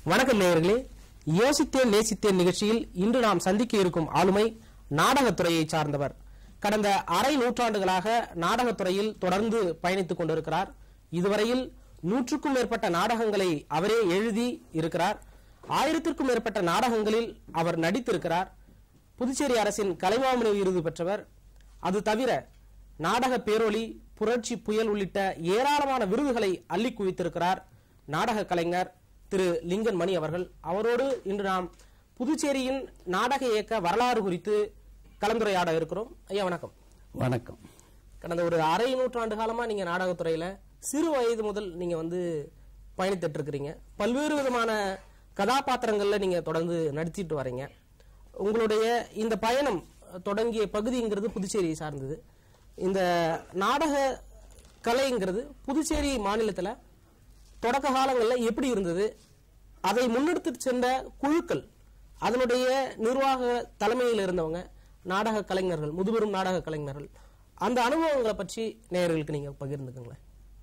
வணக்கம் நேயர்களே யோசித்தேன் நேசித்தேன் நிகழ்ச்சியில் இன்று நாம் சந்திக்க இருக்கும் ஆளுமை நாடகத்துறையை சார்ந்தவர் கடந்த அரை நூற்றாண்டுகளாக நாடகத்துறையில் தொடர்ந்து பயணித்துக் கொண்டிருக்கிறார் இதுவரையில் நூற்றுக்கும் மேற்பட்ட நாடகங்களை அவரே எழுதி இருக்கிறார் ஆயிரத்திற்கும் மேற்பட்ட நாடகங்களில் அவர் நடித்திருக்கிறார் புதுச்சேரி அரசின் கலைமாமணி விருது பெற்றவர் அது தவிர நாடக பேரொளி புரட்சி புயல் உள்ளிட்ட ஏராளமான விருதுகளை அள்ளி குவித்திருக்கிறார் நாடக கலைஞர் திரு லிங்கன் மணி அவர்கள் அவரோடு இன்று நாம் புதுச்சேரியின் நாடக இயக்க வரலாறு குறித்து கலந்துரையாட இருக்கிறோம் ஐயா வணக்கம் வணக்கம் கடந்த ஒரு அரை நூற்றாண்டு காலமா நீங்க நாடகத்துறையில சிறு வயது முதல் நீங்க வந்து பயணித்துட்டு இருக்கிறீங்க பல்வேறு விதமான கதாபாத்திரங்கள்ல நீங்க தொடர்ந்து நடிச்சிட்டு வரீங்க உங்களுடைய இந்த பயணம் தொடங்கிய பகுதிங்கிறது புதுச்சேரியை சார்ந்தது இந்த நாடக கலைங்கிறது புதுச்சேரி மாநிலத்துல தொடக்க காலங்களில் எப்படி இருந்தது அதை முன்னெடுத்துட்டு சென்ற குழுக்கள் அதனுடைய நிர்வாக தலைமையில் இருந்தவங்க நாடக கலைஞர்கள் முதுபெரும் நாடக கலைஞர்கள் அந்த அனுபவங்களை பற்றி நேயர்களுக்கு நீங்க பகிர்ந்துக்குங்களேன்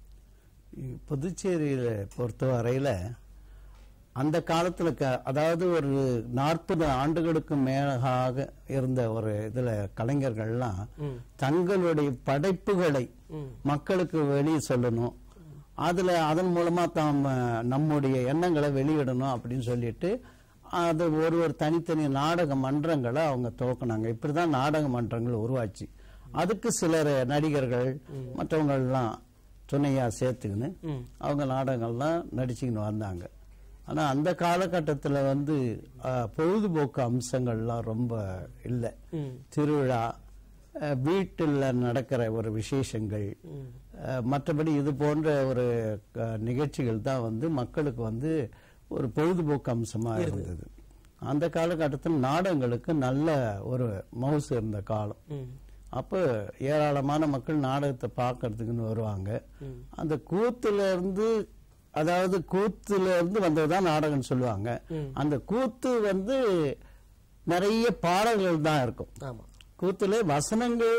புதுச்சேரியில பொறுத்தவரையில அந்த காலத்துல க- அதாவது ஒரு நாற்பது ஆண்டுகளுக்கு மேலாக இருந்த ஒரு இதுல கலைஞர்கள்லாம் தங்களுடைய படைப்புகளை மக்களுக்கு வெளியே சொல்லணும் அதுல அதன் மூலமா தாம் அஹ், நம்முடைய எண்ணங்களை வெளியிடணும் அப்படின்னு சொல்லிட்டு அது ஒரு ஒரு தனித்தனி நாடக மன்றங்களை அவங்க துவக்குனாங்க இப்படிதான் நாடக மன்றங்கள் உருவாச்சு அதுக்கு சிலர் நடிகர்கள் மற்றவங்க எல்லாம் துணையா சேர்த்துக்கின்னு அவங்க நாடகங்கள்லாம் நடிச்சுக்கின்னு வந்தாங்க ஆனா அந்த காலகட்டத்துல வந்து அஹ், பொழுதுபோக்கு அம்சங்கள்லாம் ரொம்ப இல்லை திருவிழா அஹ், வீட்டுல நடக்கிற ஒரு விசேஷங்கள் அஹ், மற்றபடி இது போன்ற ஒரு அஹ், நிகழ்ச்சிகள் தான் வந்து மக்களுக்கு வந்து ஒரு பொழுதுபோக்கு அம்சமா இருந்தது அந்த காலகட்டத்தில் நாடகங்களுக்கு நல்ல ஒரு மவுசு இருந்த காலம் அப்போ ஏராளமான மக்கள் நாடகத்தை பார்க்கறதுக்குன்னு வருவாங்க அந்த கூத்துல இருந்து அதாவது கூத்துல இருந்து வந்ததுதான் நாடகம்னு சொல்லுவாங்க அந்த கூத்து வந்து நிறைய பாடல்கள் தான் இருக்கும் ஆமா கூத்துல வசனங்கள்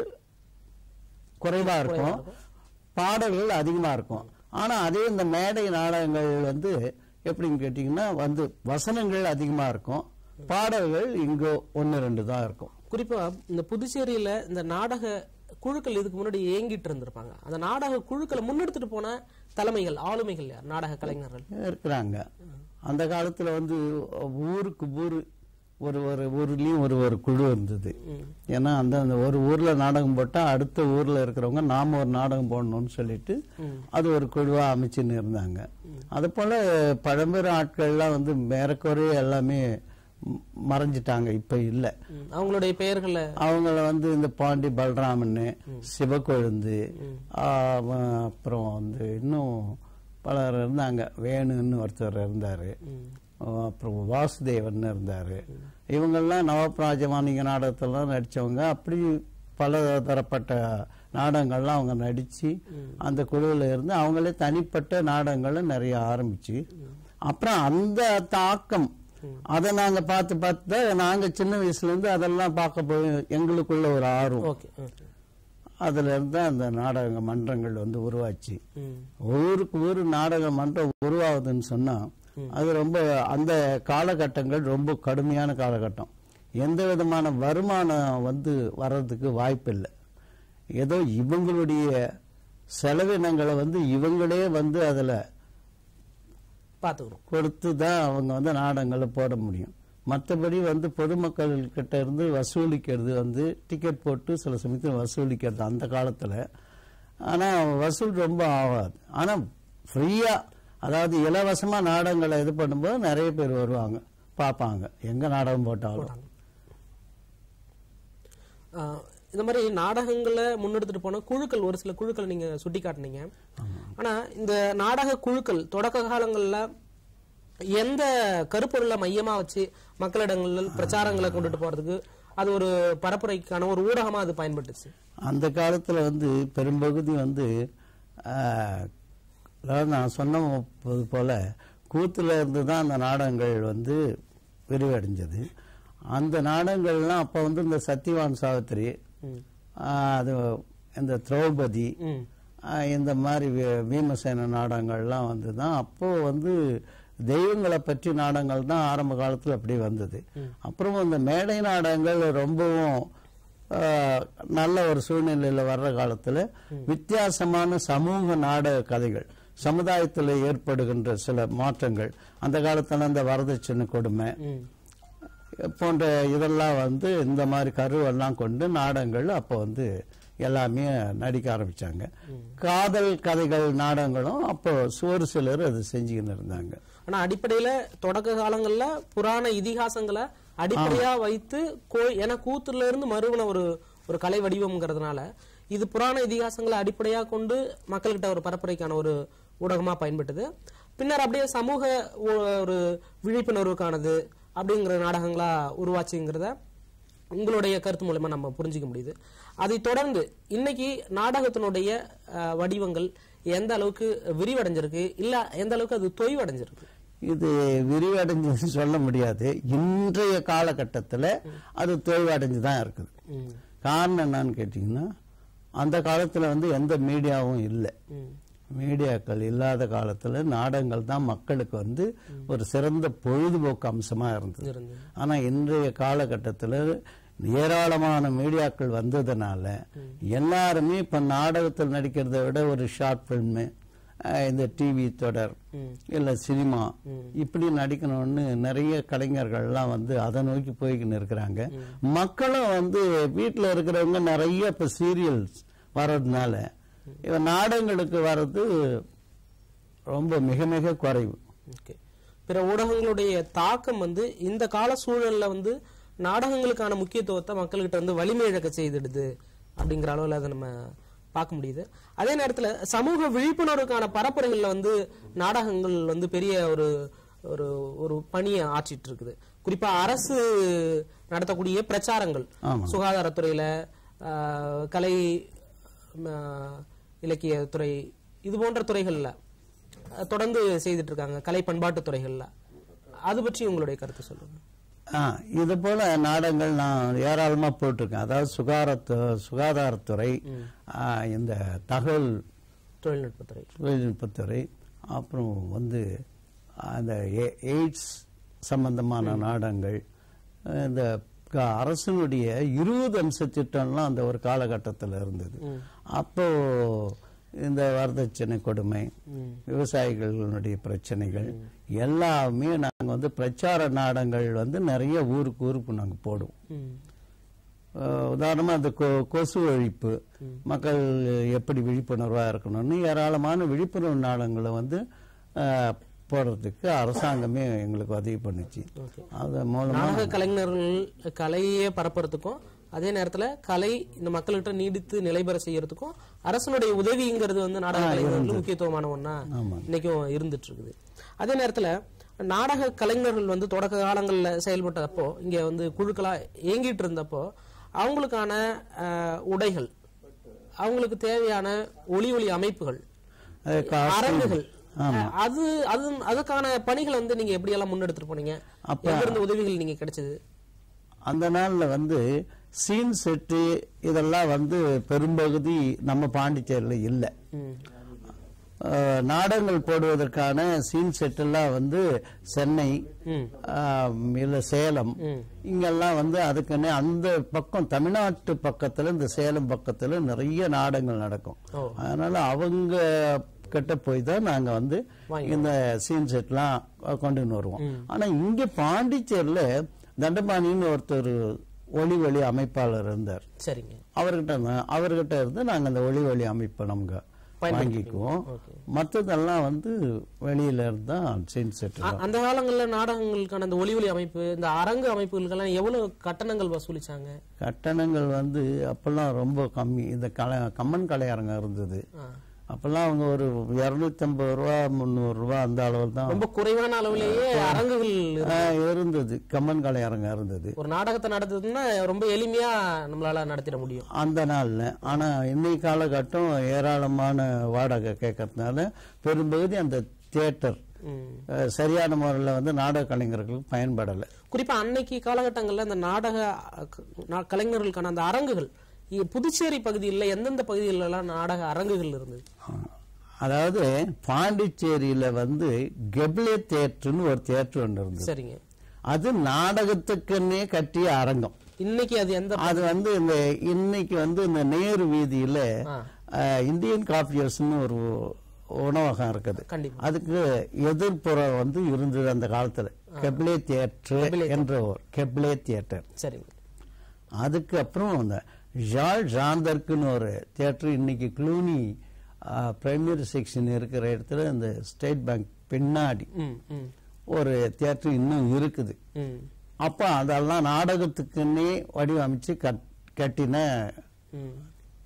குறைவா இருக்கும் பாடல்கள் அதிகமா இருக்கும் ஆனா அதே இந்த மேடை நாடகங்கள் வந்து எப்படின்னு கேட்டீங்கன்னா வந்து வசனங்கள் அதிகமா இருக்கும் பாடல்கள் இங்கோ ஒன்னு ரெண்டு தான் இருக்கும் குறிப்பா இந்த புதுச்சேரியில இந்த நாடக குழுக்கள் இதுக்கு முன்னாடி இயங்கிட்டு இருந்திருப்பாங்க அந்த நாடக குழுக்களை முன்னெடுத்துட்டு போன தலைமைகள் ஆளுமைகள் யார் நாடக கலைஞர்கள் இருக்கிறாங்க அந்த காலத்துல வந்து ஊருக்கு ஊரு ஒரு ஒரு ஊர்லயும் ஒரு ஒரு குழு இருந்தது ஏன்னா அந்த அந்த ஒரு ஊர்ல நாடகம் போட்டா அடுத்த ஊர்ல இருக்கிறவங்க நாம ஒரு நாடகம் போடணும்னு சொல்லிட்டு அது ஒரு குழுவா அமைச்சுன்னு இருந்தாங்க அது போல பழம்பெரு ஆட்கள்லாம் வந்து மேறக்குறைய எல்லாமே ம், மறைஞ்சிட்டாங்க இப்ப இல்ல ம், அவங்களுடைய பெயர்கள அவங்கள வந்து இந்த பாண்டி பலராமன் சிவக்கொழுந்து ஆ, வ- அப்புறம் வந்து இன்னும் பலர் இருந்தாங்க வேணுன்னு ஒருத்தர் இருந்தாரு ஆ, அப்புறம் வாசுதேவன் இருந்தாரு இவங்கெல்லாம் நவபிராஜமானிங்க நாடகத்திலாம் நடிச்சவங்க அப்படி பல தரப்பட்ட நாடகங்கள்லாம் அவங்க நடிச்சு அந்த குழுவில் இருந்து அவங்களே தனிப்பட்ட நாடகங்களை நிறைய ஆரம்பிச்சு அப்புறம் அந்த தாக்கம் அதை நாங்க பார்த்து பார்த்து தான் நாங்க சின்ன வயசுல இருந்து அதெல்லாம் பார்க்க போய் எங்களுக்குள்ள ஒரு ஆர்வம் ஓகே ஓகே. அதுல இருந்து தான் அந்த நாடக மன்றங்கள் வந்து உருவாச்சு ம், ஊருக்கு ஊர் நாடக மன்றம் உருவாகுதுன்னு சொன்னா அது ரொம்ப அந்த காலகட்டங்கள் ரொம்ப கடுமையான காலகட்டம் எந்த விதமான வருமானம் வந்து வர்றதுக்கு வாய்ப்பில்லை ஏதோ இவங்களுடைய செலவினங்களை வந்து இவங்களே வந்து அதுல பாத்துக்கிறோம் கொடுத்து தான் அவங்க வந்து நாடகங்களை போட முடியும் மற்றபடி வந்து பொதுமக்கள் கிட்ட இருந்து வசூலிக்கிறது வந்து டிக்கெட் போட்டு சில சமயத்தில் வசூலிக்கிறது அந்த காலத்துல ஆனா வசூல் ரொம்ப ஆகாது ஆனா ஃப்ரீயா அதாவது இலவசமா நாடகங்களை இது பண்ணும்போது நிறைய பேர் வருவாங்க பார்ப்பாங்க எங்க நாடகம் போட்டாலும் ஆஹ், இந்த மாதிரி நாடகங்களை முன்னெடுத்துட்டு போன குழுக்கள் ஒரு சில குழுக்கள் நீங்க சுட்டி காட்டுனீங்க ஆனா இந்த நாடக குழுக்கள் தொடக்க காலங்கள்ல எந்த கருப்பொருளை மையமா வச்சு மக்களிடங்களில் பிரச்சாரங்களை கொண்டுட்டு போறதுக்கு அது ஒரு பரப்புரைக்கான ஒரு ஊடகமா அது பயன்பட்டுச்சு அந்த காலத்துல வந்து பெரும்பகுதி வந்து ஆஹ், அதாவது நான் சொன்ன போல கூத்துல இருந்து தான் அந்த நாடகங்கள் வந்து விரிவடைஞ்சது அந்த நாடகங்கள்லாம் அப்ப வந்து இந்த சத்யவான் சாவித்திரி ஆஹ், அது இந்த திரௌபதி ம் ஆஹ், இந்த மாதிரி வி- பீமசேன நாடகங்கள்லாம் வந்து தான் அப்போ வந்து தெய்வங்களை பற்றி நாடகங்கள் தான் ஆரம்ப காலத்துல அப்படி வந்தது அப்புறம் இந்த மேடை நாடகங்கள் ரொம்பவும் ஆஹ், நல்ல ஒரு சூழ்நிலையில வர்ற காலத்துல வித்தியாசமான சமூக நாடக கதைகள் சமுதாயத்தில் ஏற்படுகின்ற சில மாற்றங்கள் அந்த காலத்துல அந்த வரதட்சணை கொடுமை ம். போன்ற இதெல்லாம் வந்து இந்த மாதிரி கருவெல்லாம் கொண்டு நாடகங்கள் அப்போ வந்து எல்லாமே நடிக்க ஆரம்பிச்சாங்க காதல் கதைகள் நாடகங்களும் அப்போ ஒரு சிலர் அது செஞ்சுக்கின்னு இருந்தாங்க ஆனா அடிப்படையில தொடக்க காலங்கள்ல புராண இதிகாசங்களை அடிப்படையா வைத்து கோ- ஏன்னா கூத்துல இருந்து மறுவன ஒரு ஒரு கலை வடிவம்ங்கிறதுனால இது புராண இதிகாசங்களை அடிப்படையா கொண்டு மக்கள்கிட்ட ஒரு பரப்புரைக்கான ஒரு ஊடகமா பயன்பட்டது பின்னர் அப்படியே சமூக ஒ- ஒரு விழிப்புணர்வுக்கானது அப்படிங்கிற நாடகங்களா உருவாச்சுங்கிறத உங்களுடைய கருத்து மூலமா நம்ம புரிஞ்சுக்க முடியுது அதை தொடர்ந்து இன்னைக்கு நாடகத்தினுடைய அஹ், வடிவங்கள் எந்த அளவுக்கு விரிவடைஞ்சிருக்கு இல்ல எந்த அளவுக்கு அது தொய்வடைஞ்சிருக்கு இது விரிவடைஞ்சு சொல்ல முடியாது இன்றைய காலகட்டத்தில் அது தொய்வடைஞ்சு தான் இருக்குது ம். காரணம் என்னன்னு கேட்டிங்கன்னா அந்த காலத்தில் வந்து எந்த மீடியாவும் இல்லை ம். மீடியாக்கள் இல்லாத காலத்துல நாடகங்கள் தான் மக்களுக்கு வந்து ஒரு சிறந்த பொழுதுபோக்கு அம்சமா இருந்தது இருந்தது. ஆனா இன்றைய காலகட்டத்துல ஏராளமான மீடியாக்கள் வந்ததுனால எல்லாருமே இப்ப நாடகத்தில் நடிக்கிறதை விட ஒரு ஷார்ட் பிலிம் இந்த டிவி தொடர் இல்ல சினிமா இப்படி நடிக்கணும்னு நிறைய கலைஞர்கள்லாம் வந்து அதை நோக்கி போய்க்கின்னு இருக்கிறாங்க மக்களும் வந்து வீட்டுல இருக்கிறவங்க நிறைய இப்ப சீரியல்ஸ் வர்றதுனால இவன் நாடகங்களுக்கு வர்றது ரொம்ப மிக மிக குறைவு ஓகே பிற ஊடகங்களுடைய தாக்கம் வந்து இந்த கால சூழல்ல வந்து நாடகங்களுக்கான முக்கியத்துவத்தை மக்கள்கிட்ட வந்து வலிமை இழக்க செய்திடுது அப்படிங்கிற அளவுல அதை நம்ம பார்க்க முடியுது அதே நேரத்துல சமூக விழிப்புணர்வுக்கான பரப்புரைகள்ல வந்து நாடகங்கள் வந்து பெரிய ஒரு ஒரு ஒரு பணியை ஆற்றிட்டு இருக்குது குறிப்பா அரசு நடத்தக்கூடிய பிரச்சாரங்கள் ஆமா. சுகாதாரத்துறையில ஆஹ், கலை ஆஹ், இலக்கியத்துறை இது போன்ற துறைகள்ல அஹ், தொடர்ந்து செய்துட்டு இருக்காங்க கலை பண்பாட்டு துறைகள்ல அது பற்றி உங்களுடைய கருத்து சொல்லுங்க ஆ, இது போல நாடகங்கள் நான் ஏராளமா போட்டிருக்கேன் அதாவது சுகாரத்து சுகாதாரத்துறை ஆ, இந்த தகவல் தொழில்நுட்பத்துறை தொழில்நுட்பத்துறை அப்புறம் வந்து அந்த எ- எய்ட்ஸ் சம்பந்தமான நாடகங்கள் இந்த க- அரசினுடைய இருபது அம்ச திட்டம்லாம் அந்த ஒரு காலகட்டத்தில் இருந்தது அப்போ இந்த வரதட்சணை கொடுமை விவசாயிகளுடைய பிரச்சனைகள் எல்லாமே நாங்க வந்து பிரச்சார நாடகங்கள் வந்து நிறைய ஊருக்கு ஊருக்கு நாங்க போடுவோம் ம். அஹ் உதாரணமா அந்த கொ- கொசு ஒழிப்பு மக்கள் எப்படி விழிப்புணர்வா இருக்கணும்னு ஏராளமான விழிப்புணர்வு நாடகங்களை வந்து அஹ், போடுறதுக்கு அரசாங்கமே எங்களுக்கு உதவி பண்ணுச்சு அது மூலமா நாடக கலைஞர்கள் கலையே பரப்புறதுக்கும் அதே நேரத்துல கலை இந்த மக்கள்கிட்ட நீடித்து நிலைபெற செய்யறதுக்கும் அரசனுடைய உதவிங்கிறது வந்து நாடக கலைஞர்களுக்கு முக்கியத்துவமான ஒண்ணா இன்னைக்கும் இருந்துட்டு இருக்குது அதே நேரத்துல நாடக கலைஞர்கள் வந்து தொடக்க காலங்கள்ல செயல்பட்டப்போ இங்க வந்து குழுக்களா இயங்கிட்டு இருந்தப்போ அவங்களுக்கான அஹ், உடைகள் அவங்களுக்கு தேவையான ஒளி ஒளி அமைப்புகள் அது கா- அரங்குகள் அது அது அதுக்கான பணிகளை வந்து நீங்க எப்படி எல்லாம் முன்னெடுத்துட்டு போனீங்க எங்க இருந்து உதவிகள் நீங்க கிடைச்சது அந்த நாள்ல வந்து சீன் செட்டு இதெல்லாம் வந்து பெரும்பகுதி நம்ம பாண்டிச்சேரியில் இல்லை ம். அஹ், நாடகங்கள் போடுவதற்கான சீன் செட்டெல்லாம் வந்து சென்னை ம். ஆஹ், இல்ல சேலம் இங்கெல்லாம் வந்து அதுக்குன்னு அந்த பக்கம் தமிழ்நாட்டு பக்கத்துல இந்த சேலம் பக்கத்துல நிறைய நாடகங்கள் நடக்கும் ஓ. அதனால அவங்க கிட்ட போய் தான் நாங்க வந்து இந்த சீன் செட்லாம் கொண்டுன்னு வருவோம் ஆனா இங்க பாண்டிச்சேரியில தண்டபாணின்னு ஒருத்தர் ஒளி ஒளி அமைப்பாளர் இருந்தார் சரிங்க அவர்கிட்ட இருந்தா- அவர்கிட்ட இருந்து நாங்க அந்த ஒளி ஒளி அமைப்பை நமக்கு வாங்கிக்குவோம் மற்றதெல்லாம் வந்து வெளியில இருந்தா சீன் செட் அ- அந்த காலங்கள்ல நாடகங்களுக்கான அந்த ஒலி ஒலி அமைப்பு இந்த அரங்கு அமைப்புகளுக்கெல்லாம் எவ்வளவு கட்டணங்கள் வசூலிச்சாங்க கட்டணங்கள் வந்து அப்பெல்லாம் ரொம்ப கம்மி இந்த கலை கம்மன் கலையரங்கம் இருந்தது ஆ. அப்பெல்லாம் அவங்க ஒரு இருநூத்தம்பது ரூபா முந்நூறு ரூபா அந்த அளவில் தான் ரொம்ப குறைவான அளவுலயே அரங்குகள் இருக்கு. ஆ, இருந்தது கம்மன் கலையரங்கம் இருந்தது ஒரு நாடகத்தை நடத்துறதுன்னா ரொம்ப எளிமையா நம்மளால நடத்திட முடியும் அந்த நாள்ல ஆனா இன்னைக்கு காலகட்டம் ஏராளமான வாடகை கேட்கறதுனால பெரும்பகுதி அந்த தியேட்டர் ம். அஹ், சரியான முறையில் வந்து நாடக கலைஞர்களுக்கு பயன்படலை குறிப்பா அன்னைக்கு காலகட்டங்கள்ல இந்த நாடக அ, க- நா- கலைஞர்களுக்கான அந்த அரங்குகள் இ- புதுச்சேரி பகுதியில் எந்தெந்த பகுதிகளில் எல்லாம் நாடக அரங்குகள் இருந்தது அதாவது பாண்டிச்சேரியில வந்து கெப்லே தியேட்டர்னு ஒரு தியேட்டர் ஒன்று இருந்தது சரிங்க அது நாடகத்துக்குன்னே கட்டிய அரங்கம் இன்னைக்கு அது எந்த அது வந்து இந்த இன்னைக்கு வந்து இந்த நேரு வீதியில ஆ. அஹ், இந்தியன் காஃபி ஹவுஸ்னு ஒரு உணவகம் இருக்குது கண்டிப்பா அதுக்கு எதிர்ப்புறம் வந்து இருந்தது அந்த காலத்துல கெப்லே தியேட்டர் கெப்லே என்ற ஒரு கெப்லே தியேட்டர் சரிங்க அதுக்கு அப்புறம் அந்த ஜால் ஜாந்தர்க்குன்னு ஒரு தியேட்டர் இன்னைக்கு க்ளூனி பிரைமரி செக்ஷன் இருக்கிற இடத்துல இந்த ஸ்டேட் பேங்க் பின்னாடி ம் ம் ஒரு தியேட்டர் இன்னும் இருக்குது ம் அப்போ அதெல்லாம் நாடகத்துக்குன்னே வடிவமைச்சு கட் கட்டின ம்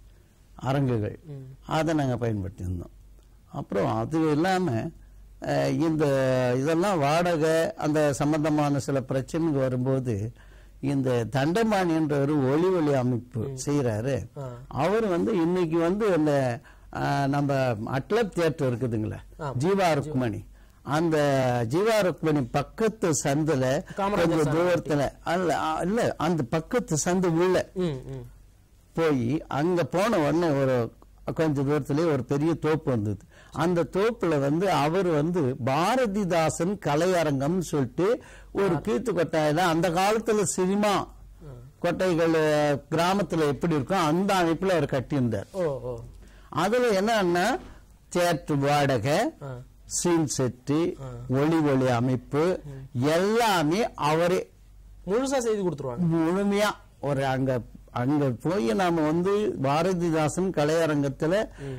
அரங்குகள் ம். அதை நாங்கள் பயன்படுத்தியிருந்தோம் அப்புறம் அது இல்லாமல் இந்த இதெல்லாம் வாடகை அந்த சம்பந்தமான சில பிரச்சனைகள் வரும்போது இந்த தண்டமாணி என்ற ஒரு ஒளி ஒளி அமைப்பு செய்கிறாரு ஆ அவர் வந்து இன்னைக்கு வந்து இந்த அஹ், நம்ம அட்லப் தியேட்டர் இருக்குதுங்களே ஆமா. ஜீவா ருக்மணி அந்த ஜீவா ருக்மணி பக்கத்து சந்துல காமராஜர் கொஞ்சம் சாலை தூரத்துல அல்ல அ- இல்ல அந்த பக்கத்து சந்து உள்ள ம் ம் போய் அங்க போன உடனே ஒரு கொஞ்ச தூரத்திலே ஒரு பெரிய தோப்பு வந்தது அந்த தோப்புல வந்து அவர் வந்து பாரதிதாசன் கலையரங்கம்னு சொல்லிட்டு ஒரு கீத்து கொட்டாயில அந்த காலத்துல சினிமா கொட்டைகள் அஹ், கிராமத்துல எப்படி இருக்கும் அந்த அமைப்புல அவர் கட்டியிருந்தார் ஓ ஓ அதுல என்னன்னா தியேட்டர் வாடகை ஆ சீன் செட்டு ஒளி ஒளி அமைப்பு எல்லாமே அவரே முழுசா செய்து கொடுத்துருவாங்க முழுமையா ஒரு அங்க அங்க போய் நாம வந்து பாரதிதாசன் கலையரங்கத்துல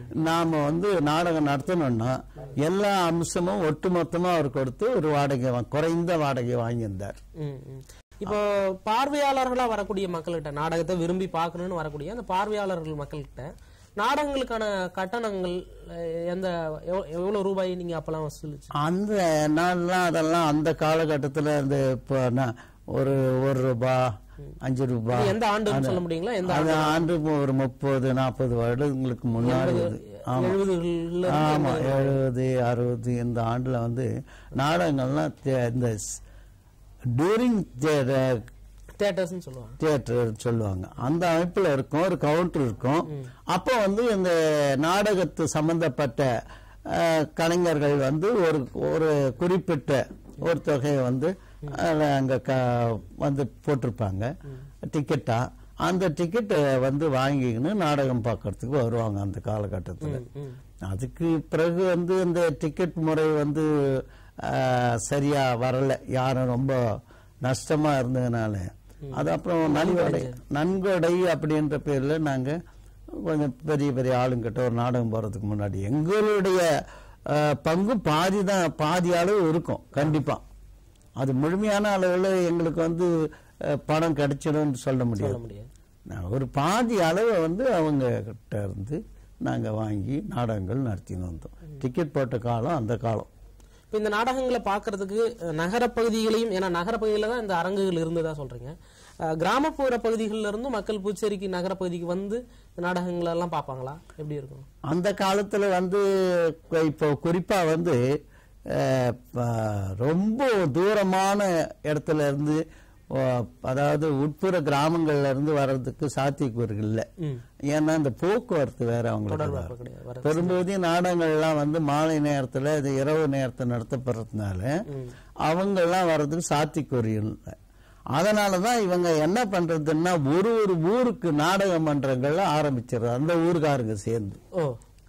நாம வந்து நாடகம் நடத்தணும்னா எல்லா அம்சமும் ஒட்டுமொத்தமா அவர் கொடுத்து ஒரு வாடகை வா- குறைந்த வாடகை வாங்கியிருந்தார் ம், ம். இப்போ பார்வையாளர்களா வரக்கூடிய மக்கள்கிட்ட நாடகத்தை விரும்பி பார்க்கணும்னு வரக்கூடிய அந்த பார்வையாளர்கள் மக்கள்கிட்ட நாடகங்களுக்கான கட்டணங்கள் அஹ், எந்த எவ்வ- எவ்வளவு ரூபாய் நீங்க அப்பெல்லாம் வசூலிச்சு அந்த நாள்லாம் அதெல்லாம் அந்த காலகட்டத்துல இந்த இப்போ நான் ஒரு ஒரு ரூபாய் அஞ்சு ரூபாய் இது எந்த ஆண்டுன்னு சொல்ல முடியுங்களா எந்த அது ஆண்டு இப்போ ஒரு முப்பது நாற்பது வருடங்களுக்கு முன்னாடி இது. ஆமா எழுபதுகள்ல ஆமா எழுபது அறுபது இந்த ஆண்டுல வந்து நாடகங்கள்லாம் தே- இந்த டூரிங் தியேட்டர்ஸ்னு சொல்லுவாங்க தியேட்டர் சொல்லுவாங்க அந்த அமைப்புல இருக்கும் ஒரு கவுண்டர் இருக்கும் அப்போ வந்து இந்த நாடகத்து சம்பந்தப்பட்ட அஹ், கலைஞர்கள் வந்து ஒரு ஒரு குறிப்பிட்ட ஒரு தொகையை வந்து அதுல அங்க க- வந்து போட்டிருப்பாங்க டிக்கெட்டா அந்த டிக்கெட்டை வந்து வாங்கிக்கின்னு நாடகம் பார்க்கறதுக்கு வருவாங்க அந்த காலகட்டத்தில் ம். அதுக்கு பிறகு வந்து இந்த டிக்கெட் முறை வந்து ஆஹ், சரியா வரல யாரும் ரொம்ப நஷ்டமா இருந்ததுனால அது அப்புறம் நன்கொடை நன்கொடை அப்படின்ற பேர்ல நாங்க கொஞ்சம் பெரிய பெரிய ஆளுங்கிட்ட ஒரு நாடகம் போறதுக்கு முன்னாடி எங்களுடைய ஆஹ், பங்கு பாதி தான் பாதி அளவு இருக்கும் கண்டிப்பா அது முழுமையான அளவில் எங்களுக்கு வந்து ஆஹ், பணம் கிடைச்சிடும்னு சொல்ல முடியாது சொல்ல முடியாது நான் ஒரு பாதி அளவை வந்து அவங்க கிட்ட இருந்து நாங்க வாங்கி நாடகங்கள் நடத்தின்னு வந்தோம் டிக்கெட் போட்ட காலம் அந்த காலம் இப்போ இந்த நாடகங்களை பார்க்கறதுக்கு அஹ், நகரப் பகுதிகளையும் ஏன்னா நகரப் பகுதியில தான் இந்த அரங்குகள் இருந்ததா சொல்றீங்க அஹ், கிராமப்புற பகுதிகளில் இருந்து மக்கள் புதுச்சேரிக்கு நகரப் பகுதிக்கு வந்து இந்த நாடகங்களை எல்லாம் பார்ப்பாங்களா எப்படி இருக்கும் அந்த காலத்துல வந்து கு- இப்போ குறிப்பா வந்து அஹ், ப- ரொம்ப தூரமான இடத்துல இருந்து ஓ, அதாவது உட்புற கிராமங்கள்ல இருந்து வர்றதுக்கு சாத்தியக்கூறுகள் இல்லை ம் ஏன்னா இந்த போக்குவரத்து வேற அவங்களுக்கு தொடர்பு கிடையாது வர பெரும்பகுதி நாடகங்கள்லாம் வந்து மாலை நேரத்துல இது இரவு நேரத்தில் நடத்தப்படுறதுனால அவங்கெல்லாம் வர்றதுக்கு சாத்தியக்கூறு இல்லை அதனாலதான் இவங்க என்ன பண்றதுன்னா ஒரு ஒரு ஊருக்கு நாடக மன்றங்கள்ல ஆரம்பிச்சிடுறது அந்த ஊருக்காரங்க சேர்ந்து ஓ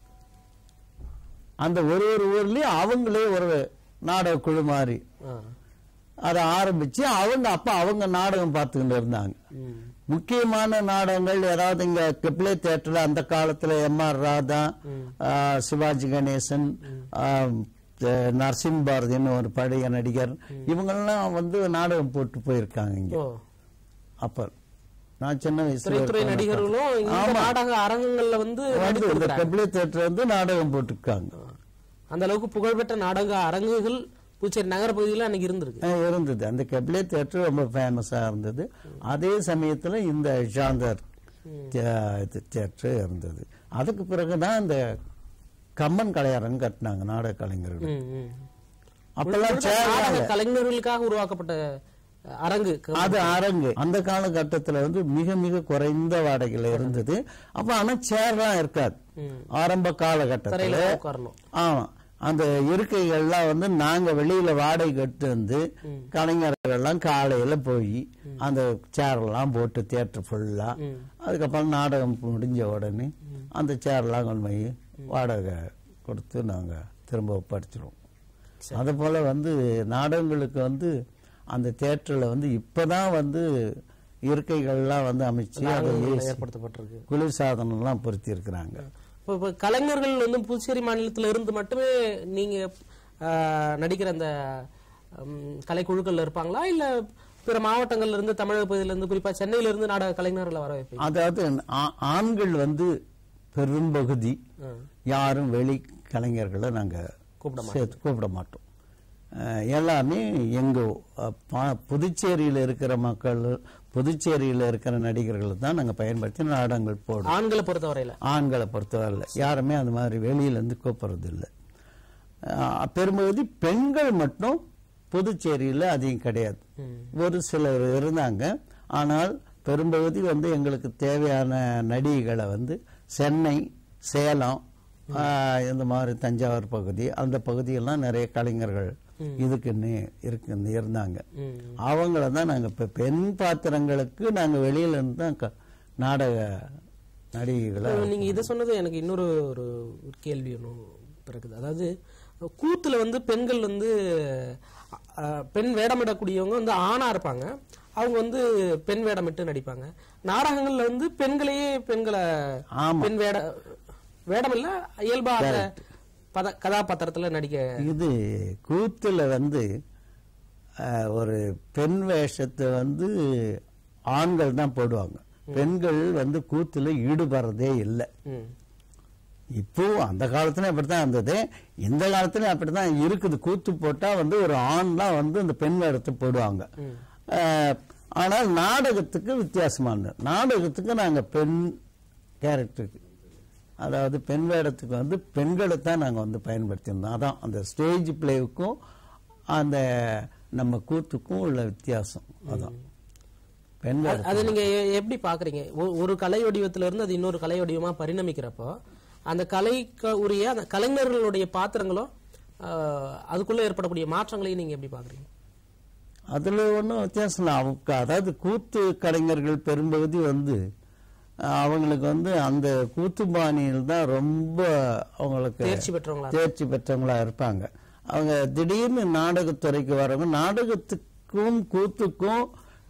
அந்த ஒரு ஒரு ஊர்லயும் அவங்களே ஒரு நாடக குழு மாதிரி ஆ அதை ஆரம்பிச்சு அவங்க அப்ப அவங்க நாடகம் பார்த்துக்கிட்டு இருந்தாங்க ம் முக்கியமான நாடகங்கள் ஏதாவது இங்க கிப்ளே தியேட்டர்ல அந்த காலத்துல எம் ஆர் ராதா ஆ, சிவாஜி கணேசன் ஆ, த- நரசிம்ம பாரதின்னு ஒரு பழைய நடிகர் இவங்கெல்லாம் வந்து நாடகம் போட்டு போயிருக்காங்க இங்க ஓ அப்ப நான் சின்ன வயசுல திரைத்துறை இருக்கப்ப- நடிகர்களும் இந்த நாடக அரங்கங்கள்ல வந்து வந்து இந்த நடித்திருக்கிறாங்க. கிப்ளே தியேட்டர் வந்து நாடகம் போட்டிருக்காங்க அந்த அளவுக்கு புகழ்பெற்ற நாடக அரங்குகள் புதுச்சேரி நகர பகுதியில் அன்னைக்கு இருந்திருக்கு ஆ, இருந்தது அந்த கெப்லே தியேட்டர் ரொம்ப ஃபேமஸா இருந்தது அதே சமயத்துல இந்த ஜாந்தர் தியேட்டர் இருந்தது அதுக்கு பிறகுதான் இந்த கம்மன் கலையரங்கம் கட்டினாங்க நாடக கலைஞர்கள் ம், ம். அப்பெல்லாம் சேர் நாடக கலைஞர்களுக்காக உருவாக்கப்பட்ட அரங்கு அது அரங்கு அந்த காலகட்டத்துல வந்து மிக மிக குறைந்த வாடகையில இருந்தது அப்ப ஆனா சேர்லாம் இருக்காது ம். ஆரம்ப காலகட்டத்துல தரையில தான் உட்காரணும் ஆமா அந்த இருக்கைகள்லாம் வந்து நாங்க வெளியில வாடகை எடுத்து வந்து கலைஞர்கள்லாம் காலையில போய் அந்த சேர்லாம் போட்டு தியேட்டர் ஃபுல்லா அதுக்கப்புறம் நாடகம் முடிஞ்ச உடனே அந்த சேர்லாம் கொண்டு போய் வாடகை கொடுத்து நாங்க திரும்ப ஒப்படைச்சிருவோம் அது போல வந்து நாடகங்களுக்கு வந்து அந்த தியேட்டர்ல வந்து இப்பதான் வந்து இருக்கைகள்லாம் வந்து அமைச்சு அதை அரங்குகள் ஏசி ஏற்படுத்தப்பட்டிருக்கு குளிர் சாதனம்லாம் பொருத்தி இருக்கிறாங்க இப்போ இப்போ கலைஞர்கள் வந்து புதுச்சேரி மாநிலத்துல இருந்து மட்டுமே நீங்க ஆஹ், நடிக்கிற அந்த ம், கலைக்குழுக்கள்ல இருப்பாங்களா இல்ல பிற மாவட்டங்கள்ல இருந்து தமிழக பகுதியில இருந்து குறிப்பா சென்னையில இருந்து நாடக கலைஞர்களை வர வைப்பீங்க அதாவது ஆ- ஆண்கள் வந்து பெரும்பகுதி ஆ. யாரும் வெளி கலைஞர்களை நாங்க கூப்பிட சேர்த்து கூப்பிட மாட்டோம் அஹ், எல்லாமே எங்க அஹ், பா- புதுச்சேரியில இருக்கிற மக்கள் புதுச்சேரியில இருக்கிற நடிகர்களை தான் நாங்க பயன்படுத்தி நாடகங்கள் போடுறோம் ஆண்களை பொறுத்தவரையில ஆண்களை பொறுத்தவரையில் யாருமே அந்த மாதிரி வெளியில இருந்து கூப்பிடுறது இல்லை அஹ், பெரும்பகுதி பெண்கள் மட்டும் புதுச்சேரியில அதிகம் கிடையாது ஒரு சிலர் இருந்தாங்க ஆனால் பெரும்பகுதி வந்து எங்களுக்கு தேவையான நடிகைகளை வந்து சென்னை சேலம் ஆஹ், இந்த மாதிரி தஞ்சாவூர் பகுதி அந்த பகுதியெல்லாம் நிறைய கலைஞர்கள் இதுக்குன்னு இருக்கு இருந்தாங்க ம். அவங்கள தான் நாங்க இப்ப பெண் பாத்திரங்களுக்கு நாங்க வெளியில இருந்து தான் க- நாடக நடிகைகளை இப்போ நீங்க இதை சொன்னது எனக்கு இன்னொரு ஒரு ஒரு கேள்வி ஒன்று பிறகுது அதாவது கூத்துல வந்து பெண்கள் வந்து அஹ், பெண் வேடமிடக்கூடியவங்க வந்து ஆணா இருப்பாங்க அவங்க வந்து பெண் வேடமிட்டு நடிப்பாங்க நாடகங்கள்ல வந்து பெண்களையே பெண்களை ஆமா. பெண் வேட வேடம் இல்ல இயல்பா அந்த பத கதாபாத்திரத்துல நடிக்க இது கூத்துல வந்து அஹ், ஒரு பெண் வேஷத்தை வந்து ஆண்கள் தான் போடுவாங்க பெண்கள் வந்து கூத்துல ஈடுபடுறதே இல்லை ம். இப்போ அந்த காலத்துல அப்படித்தான் இருந்தது இந்த காலத்துல அப்படித்தான் இருக்குது கூத்து போட்டா வந்து ஒரு ஆண் தான் வந்து இந்த பெண் வேடத்தை போடுவாங்க அஹ், ஆனால் நாடகத்துக்கு வித்தியாசமானது நாடகத்துக்கு நாங்க பெண் கேரக்டருக்கு அதாவது பெண் வேடத்துக்கு வந்து பெண்களை தான் நாங்க வந்து பயன்படுத்தியிருந்தோம் அதான் அந்த ஸ்டேஜ் பிளேவுக்கும் அந்த நம்ம கூத்துக்கும் உள்ள வித்தியாசம் அதான் பெண் வேடம் அதை நீங்க எ- எப்படி பாக்குறீங்க ஒ- ஒரு கலை வடிவத்துல இருந்து அது இன்னொரு கலை வடிவமா பரிணமிக்கிறப்போ அந்த கலைக்கு உரிய அந்த கலைஞர்களுடைய பாத்திரங்களும் ஆஹ், அதுக்குள்ள ஏற்படக்கூடிய மாற்றங்களையும் நீங்க எப்படி பாக்குறீங்க அதுல ஒன்றும் வித்தியாசம் இல்லை அவங்க அதாவது கூத்து கலைஞர்கள் பெரும்பகுதி வந்து அஹ், அவங்களுக்கு வந்து அந்த கூத்து பாணியில் தான் ரொம்ப அவங்களுக்கு தேர்ச்சி பெற்றவங்களா தேர்ச்சி பெற்றவங்களா இருப்பாங்க அவங்க திடீர்னு நாடகத்துறைக்கு வரவங்க நாடகத்துக்கும் கூத்துக்கும்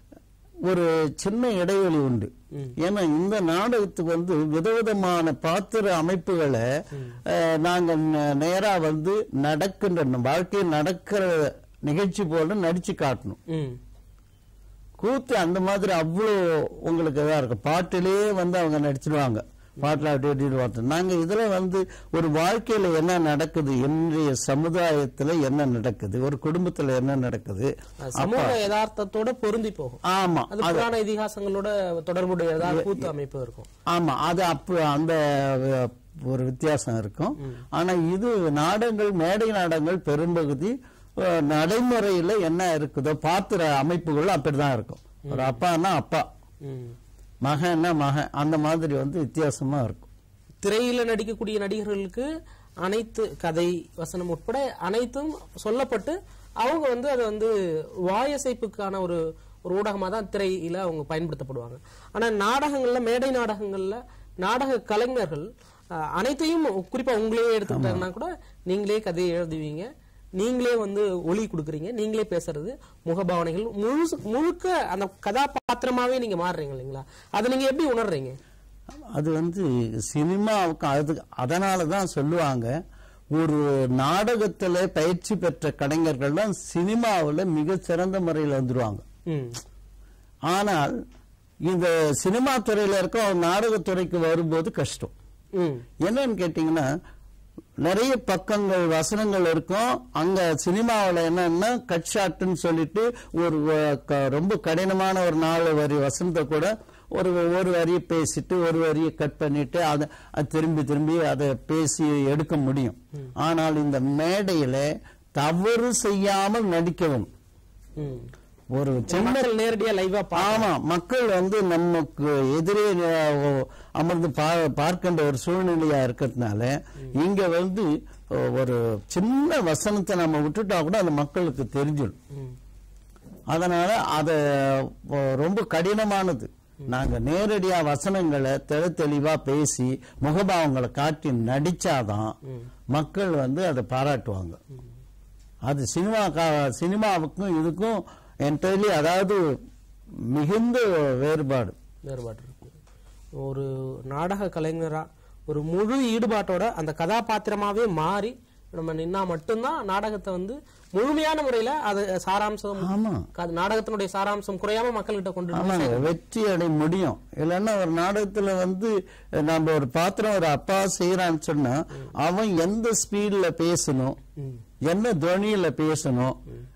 ஒரு சின்ன இடைவெளி உண்டு ஏன்னா இந்த நாடகத்துக்கு வந்து விதவிதமான பாத்திர அமைப்புகளை அஹ், நாங்க ந- நேரா வந்து நடக்கின்ற வாழ்க்கையில் நடக்கிற நிகழ்ச்சி போல நடிச்சு காட்டணும் ம் கூத்து அந்த மாதிரி அவ்வளோ உங்களுக்கு இதா இருக்கும் பாட்டிலே வந்து அவங்க நடிச்சிடுவாங்க பாட்டில் அப்படி இப்படி பார்த்து நாங்க இதுல வந்து ஒரு வாழ்க்கையில என்ன நடக்குது இன்றைய சமுதாயத்துல என்ன நடக்குது ஒரு குடும்பத்துல என்ன நடக்குது அது சமூக யதார்த்தத்தோட பொருந்தி போகும் ஆமா அது புராண இதிகாசங்களோட தொடர்புடையதா கூத்து அமைப்பு இருக்கும் ஆமா அது அப்ப அந்த அஹ், ஒரு வித்தியாசம் இருக்கும் ஆனா இது நாடகங்கள் மேடை நாடகங்கள் பெரும்பகுதி அஹ், நடைமுறையில என்ன இருக்குதோ பாத்திர அமைப்புகள் அப்படிதான் இருக்கும் ஒரு அப்பான்னா அப்பா ம். மகன்னா மகன் அந்த மாதிரி வந்து வித்தியாசமா இருக்கும் திரையில நடிக்கக்கூடிய நடிகர்களுக்கு அனைத்து கதை வசனம் உட்பட அனைத்தும் சொல்லப்பட்டு அவங்க வந்து அதை வந்து வாயசைப்புக்கான ஒரு ஒரு ஊடகமா தான் திரையில அவங்க பயன்படுத்தப்படுவாங்க ஆனா நாடகங்கள்ல மேடை நாடகங்கள்ல நாடக கலைஞர்கள் அஹ், அனைத்தையும் குறிப்பா உங்களே எடுத்துக்கிட்டாங்கன்னா கூட நீங்களே கதையை எழுதுவீங்க நீங்களே வந்து ஒளி கொடுக்குறீங்க நீங்களே பேசுறது முகபாவனைகள் முழு முழுக்க அந்த கதாபாத்திரமாவே நீங்க மாறுறீங்க இல்லைங்களா அதை நீங்க எப்படி உணர்றீங்க அது வந்து சினிமாவுக்கு அது அதனால தான் சொல்லுவாங்க ஒரு நாடகத்துல பயிற்சி பெற்ற கலைஞர்கள் தான் சினிமாவுல மிக சிறந்த முறையில் வந்துருவாங்க ம் ஆனால் இந்த சினிமா துறையில இருக்க ஒரு நாடகத்துறைக்கு வரும்போது கஷ்டம் ம் என்னன்னு கேட்டீங்கன்னா நிறைய பக்கங்கள் வசனங்கள் இருக்கும் அங்க சினிமாவில் என்னன்னா கட் ஷாட்னு சொல்லிட்டு ஒரு அஹ், க- ரொம்ப கடினமான ஒரு நாலு வரி வசனத்தை கூட ஒரு ஒரு வரியை பேசிட்டு ஒரு வரியை கட் பண்ணிட்டு அதை அது திரும்பி திரும்பி அதை பேசி எடுக்க முடியும் ஆனால் இந்த மேடையில தவறு செய்யாமல் நடிக்கவும் ம் ஒரு சின்ன மக்கள் நேரடியா லைவா ஆமா மக்கள் வந்து நமக்கு எதிரே அஹ், அமர்ந்து பா- பார்க்கின்ற ஒரு சூழ்நிலையா இருக்கிறதுனால இங்க வந்து அஹ், ஒரு சின்ன வசனத்தை நம்ம விட்டுட்டா கூட அந்த மக்களுக்கு தெரிஞ்சிடும் அதனால அத அஹ், ரொம்ப கடினமானது நாங்க நேரடியா வசனங்களை தெளி தெளிவா பேசி முகபாவங்களை காட்டி நடிச்சாதான் மக்கள் வந்து அதை பாராட்டுவாங்க அது சினிமா கா- சினிமாவுக்கும் இதுக்கும் என்டையர்லி அதாவது மிகுந்த வேறுபாடு வேறுபாடு இருக்கு ஒரு நாடக கலைஞரா ஒரு முழு ஈடுபாட்டோட அந்த கதாபாத்திரமாவே மாறி நம்ம நின்னா மட்டும்தான் நாடகத்தை வந்து முழுமையான முறையில அது சாராம்சம் ஆமா அது நாடகத்தினுடைய சாராம்சம் குறையாம மக்கள்கிட்ட கொண்டு வந்து ஆமாங்க வெற்றி அடைய முடியும் இல்லைன்னா ஒரு நாடகத்துல வந்து நம்ம ஒரு பாத்திரம் ஒரு அப்பா செய்யறான்னு சொன்னா அவன் எந்த ஸ்பீட்ல பேசணும் என்ன துவனியில பேசணும்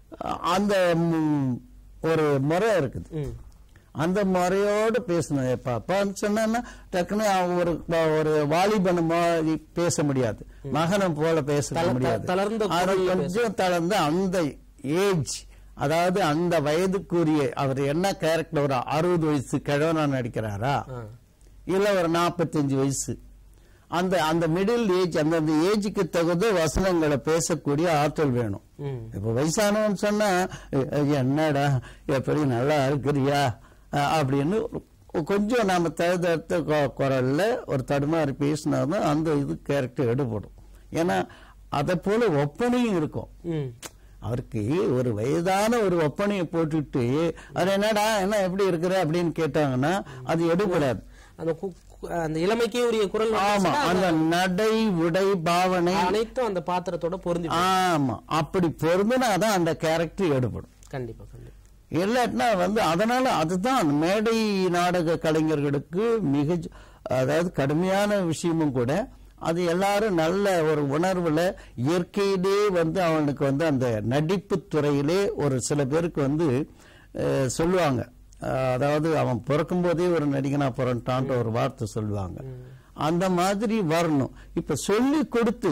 அந்த ம், ஒரு முறை இருக்குது ம். அந்த முறையோடு பேசணும் இப்ப அப்பான்னு சொன்னா டக்குன்னு அவன் ஒரு ஒரு வாலிபன் மாதிரி பேச முடியாது மகனை போல பேச தள- முடியாது தளர்ந்த அது குரல்ல கொஞ்சம் தளர்ந்து அந்த ஏஜ் அதாவது அந்த வயதுக்குரிய அவர் என்ன கேரக்டர் ஒரு அறுபது வயசு கிழவனா நடிக்கிறாரா ஆ. இல்ல ஒரு நாற்பத்தஞ்சு வயசு அந்த அந்த மிடில் ஏஜ் அந்தந்த ஏஜுக்கு தகுந்த வசனங்களை பேசக்கூடிய ஆற்றல் வேணும் ம். இப்ப வயசானவன் சொன்னா "அஹ், அஹ், என்னடா எப்படி நல்லா இருக்கிறியா அஹ், அப்படின்னு கொஞ்சம் நாம தகுந்த கொ- குரல்ல ஒரு தடுமாறி பேசினாதான் அந்த இது கேரக்டர் எடுபடும் ஏன்னா அதை போல ஒப்பனையும் இருக்கும் ம். அவருக்கு ஒரு வயதான ஒரு ஒப்பனையை போட்டுட்டு அது என்னடா என்ன எப்படி இருக்கிற அப்படின்னு கேட்டாங்கன்னா அது எடுபடாது அந்த கு- கு- அந்த இளமைக்கே உரிய குரல் ஆமா வந்துச்சுன்னா, அந்த நடை உடை பாவனை அனைத்தும் அந்த பாத்திரத்தோட பொருந்தி போகும். ஆமா அப்படி பொருந்தினாதான் அந்த கேரக்டர் எடுபடும் கண்டிப்பா கண்டிப்பா இல்லாட்டினா வந்து அதனால அதுதான் மேடை நாடக கலைஞர்களுக்கு மிக அதாவது கடுமையான விஷயமும் கூட அது எல்லாரும் நல்ல ஒரு உணர்வுல இயற்கையிலே வந்து அவனுக்கு வந்து அந்த நடிப்பு துறையிலே ஒரு சில பேருக்கு வந்து அஹ், சொல்லுவாங்க அஹ், அதாவது அவன் பிறக்கும் போதே ஒரு நடிகனா பிறன்ட்டான்ற ஒரு வார்த்தை சொல்லுவாங்க அந்த மாதிரி வரணும் இப்ப சொல்லி கொடுத்து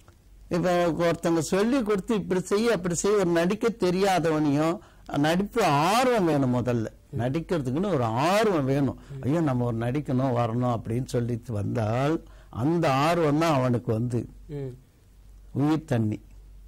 இப்ப ஒருத்தங்க சொல்லி கொடுத்து இப்படி செய்ய அப்படி செய்ய ஒரு நடிக்க தெரியாதவனையும் நடிப்பு ஆர்வம் வேணும் முதல்ல நடிக்கிறதுக்குன்னு ஒரு ஆர்வம் வேணும் ஐயோ நம்ம ஒரு நடிக்கணும் வரணும் அப்படின்னு சொல்லிட்டு வந்தால் அந்த ஆர்வம் தான் அவனுக்கு வந்து ம். உயிர் தண்ணி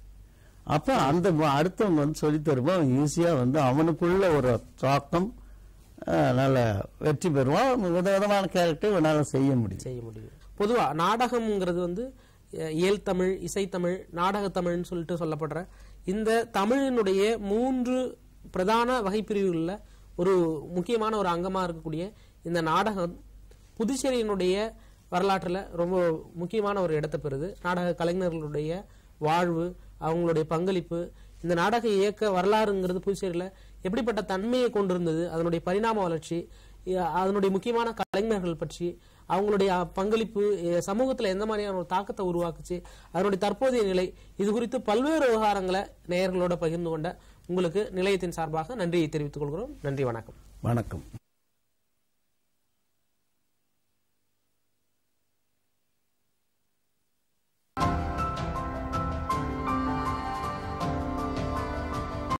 அப்ப அந்த ம- அடுத்தவங்க வந்து சொல்லி தருவோம் ஈஸியா வந்து அவனுக்குள்ள ஒரு தாக்கம் அஹ், நல்ல வெற்றி பெறுவான் விதவிதமான கேரக்டர் இவனால செய்ய முடியும் செய்ய முடியும் பொதுவா நாடகம்ங்கிறது வந்து அஹ், இயல் தமிழ் இசைத்தமிழ் நாடகத்தமிழ்னு சொல்லிட்டு சொல்லப்படுற இந்த தமிழினுடைய மூன்று பிரதான வகைப்பிரிவுகளில் ஒரு முக்கியமான ஒரு அங்கமா இருக்கக்கூடிய இந்த நாடகம் புதுச்சேரியினுடைய வரலாற்றில் ரொம்ப முக்கியமான ஒரு இடத்தை பெறுது நாடக கலைஞர்களுடைய வாழ்வு அவங்களுடைய பங்களிப்பு இந்த நாடக இயக்க வரலாறுங்கிறது புதுச்சேரியில் எப்படிப்பட்ட தன்மையை கொண்டிருந்தது அதனுடைய பரிணாம வளர்ச்சி இ- அதனுடைய முக்கியமான கலைஞர்கள் பற்றி அவங்களுடைய பங்களிப்பு எ, சமூகத்துல எந்த மாதிரியான ஒரு தாக்கத்தை உருவாக்குச்சு அதனுடைய தற்போதைய நிலை இது குறித்து பல்வேறு விவகாரங்களை நேயர்களோட பகிர்ந்து கொண்ட உங்களுக்கு நிலையத்தின் சார்பாக நன்றியை தெரிவித்துக் கொள்கிறோம் நன்றி வணக்கம் வணக்கம்